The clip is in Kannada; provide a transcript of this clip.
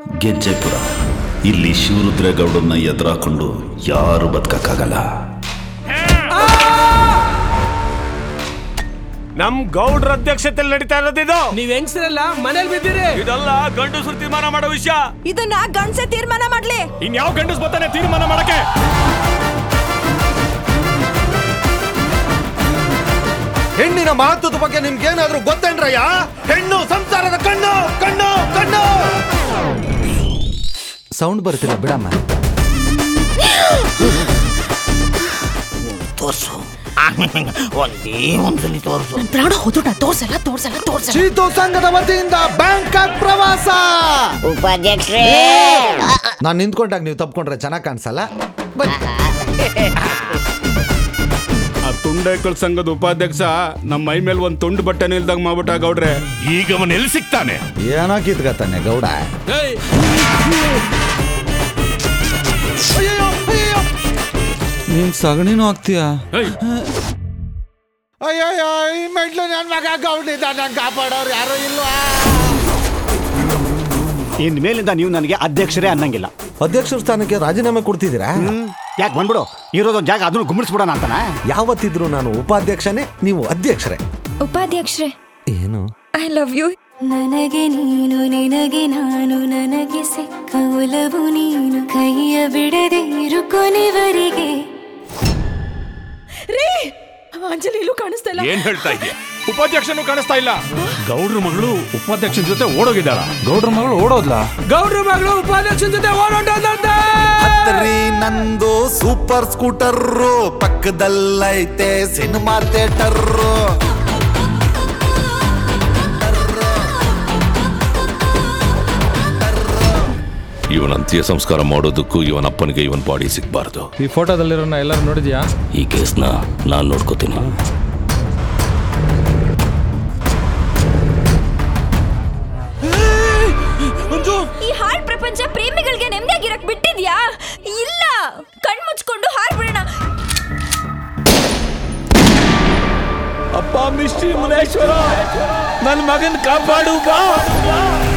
ಗೆಜ್ಜೆಪುರ ಇಲ್ಲಿ ಶಿವರುದ್ರೇಗೌಡನ್ನ ಎದುರಾಕೊಂಡು ಯಾರು ಬದುಕಕ್ಕಾಗಲ್ಲ ನಮ್ ಗೌಡ್ರ ಅಧ್ಯಕ್ಷತೆಯಲ್ಲಿ ನಡೀತಾ ಇರೋದಿದು ನೀವ್ ಹೆಂಗ್ಸ್ರಲ್ಲ ಮನೇಲಿ ಬಿದ್ದೀರಿ ಇದೆಲ್ಲ ಗಂಡಸರು ತೀರ್ಮಾನ ಮಾಡೋ ವಿಷಯ ಇದನ್ನ ಗಂಡ್ಸೆ ತೀರ್ಮಾನ ಮಾಡ್ಲಿ ಇನ್ಯಾವ ಗಂಡಸ್ ಬರ್ತಾನೆ ತೀರ್ಮಾನ ಮಾಡಕ್ಕೆ ಹೆಣ್ಣಿನ ಮಹತ್ವದ ಬಗ್ಗೆ ನಿಮ್ಗೇನಾದ್ರೂ ಗೊತ್ತೇನ್ರಯ್ಯ ಹೆಣ್ಣು ಸಂಸಾರದ ಕಣ್ಣು ಕಣ್ಣು ಕಣ್ಣು ಸೌಂಡ್ ಬರ್ತಿಲ್ಲ ಬಿಡಮ್ಮ ತೋರ್ಸು ಒಂದೇ ಒಂದ್ಸಲಿ ತೋರ್ಸು ಪ್ರಾಣ ಹೋದ್ರುಟ ತೋರ್ಸಲ್ಲ ತೋರ್ಸಲ್ಲ ತೋರ್ಸಲ್ಲ ಚೀತು ಸಂಘದ ವತಿಯಿಂದ ಬ್ಯಾಂಕಾಕ್ ಪ್ರವಾಸ ಉಪಾಧ್ಯಕ್ಷರೇ ನಾನು ನಿಂತ್ಕೊಂಡಾಗ ನೀವು ತಪ್ಕೊಂಡ್ರೆ ಚೆನ್ನಾಗಿ ಕಾಣಿಸಲ್ಲ ಬನ್ನಿ ಆ ತುಂಡೈಕಳ್ ಸಂಘದ ಉಪಾಧ್ಯಕ್ಷ ನಮ್ಮ ಮೈ ಮೇಲೆ ಒಂದ್ ತುಂಡು ಬಟ್ಟೆ ನಿಲ್ದಂಗ್ ಮಾಡ್ಬಿಟ್ಟ ಗೌಡ್ರೆ ಈಗ ಅವನ್ ಎಲ್ಲಿ ಸಿಗ್ತಾನೆ ಏನೋ ಕಿತ್ಕತಾನೆ ಗೌಡ ನೀನ್ ಸಗಣಿನೂ ಆಗ್ತೀಯಾ ಅಯ್ಯಯ್ಯೋ ಈ ಮೆಡ್ಲು ನನ್ನ ಮಗ ಗೌಡಿದ್ದ ನಂಗೆ ಕಾಪಾಡೋರು ಯಾರು ಇಲ್ವಾ ಇನ್ ಮೇಲಿಂದ ನೀವು ನನಗೆ ಅಧ್ಯಕ್ಷರೇ ಅನ್ನಂಗಿಲ್ಲ ಅಧ್ಯಕ್ಷರ ಸ್ಥಾನಕ್ಕೆ ರಾಜೀನಾಮೆ ಕೊಡ್ತಿದ್ದೀರಾ ಯಾಕೆ ಬಂದ್ಬಿಡು ಇರೋದೊಂದು ಜಾಗ ಅದನ್ನು ಗುಮ್ಮಡಿಸ್ಬಿಡೋಣ ಅಂತಾನ ಯಾವತ್ತಿದ್ರು ನಾನು ಉಪಾಧ್ಯಕ್ಷನೇ ನೀವು ಅಧ್ಯಕ್ಷರೇ ಉಪಾಧ್ಯಕ್ಷರೇ ಏನು ಐ ಲವ್ ಯು ನನಗೆ ನೀನು ನಿನಗೆ ನಾನು ನನಗೆ ಸಿಕ್ಕ ಒಲವು ನೀನು ಕೈಯ ಬಿಡದೆ ಇರು ಕೊನೆವರೆಗೆ ರೀ ಅಂಜಲಿ ಇಲ್ಲೂ ಕಾಣಿಸ್ತಾ ಇಲ್ಲ ಏನ್ ಹೇಳ್ತಾ ಇದೀಯ ಉಪಾಧ್ಯಕ್ಷನು ಕಾಣಿಸ್ತಾ ಇಲ್ಲ ಗೌಡ್ರ ಮಗಳು ಉಪಾಧ್ಯಕ್ಷನ ಜೊತೆ ಓಡೋಗಿದ್ದಾಳ ಗೌಡ್ರ ಮಗಳು ಓಡೋದ್ಲಾ ಗೌಡ್ರ ಮಗಳು ಉಪಾಧ್ಯಕ್ಷನ ಜೊತೆ ಓಡೋಟಂತೆ ಹತ್ರಿ ನಂದು ಸೂಪರ್ ಸ್ಕೂಟರ್ ಪಕ್ಕದಲ್ಲೈತೆ ಸಿನಿಮಾ ಥಿಯೇಟರ್ ಇವನ ಅಂತ್ಯ ಸಂಸ್ಕಾರ ಮಾಡೋದಕ್ಕೂ ಇವನ ಅಪ್ಪನಿಗೆ ಇವನ್ ಬಾಡಿ ಸಿಗ್ಬಾರ್ದು ಈ ಫೋಟೋದಲ್ಲಿರೋನ ಎಲ್ಲರೂ ನೋಡಿದ್ಯಾ ಈ ಕೇಸ್ನ ನಾನ್ ನೋಡ್ಕೋತೀನಿ ಈ ಹಾಡ್ ಪ್ರಪಂಚ ಪ್ರೇಮಿಗಳಿಗೆ ನೆಮ್ಮದಿಯಾಗಿರಕ್ ಬಿಟ್ಟಿದ್ಯಾ ಇಲ್ಲ ಕಣ್ ಮುಚ್ಕೊಂಡು ಹಾಡ್ಬಿಡೋಣ ಅಪ್ಪ ಮಿಸ್ಟ್ರಿ ಮುನೇಶ್ವರ ನನ್ನ ಮಗನ್ ಕಾಪಾಡು ಬಾ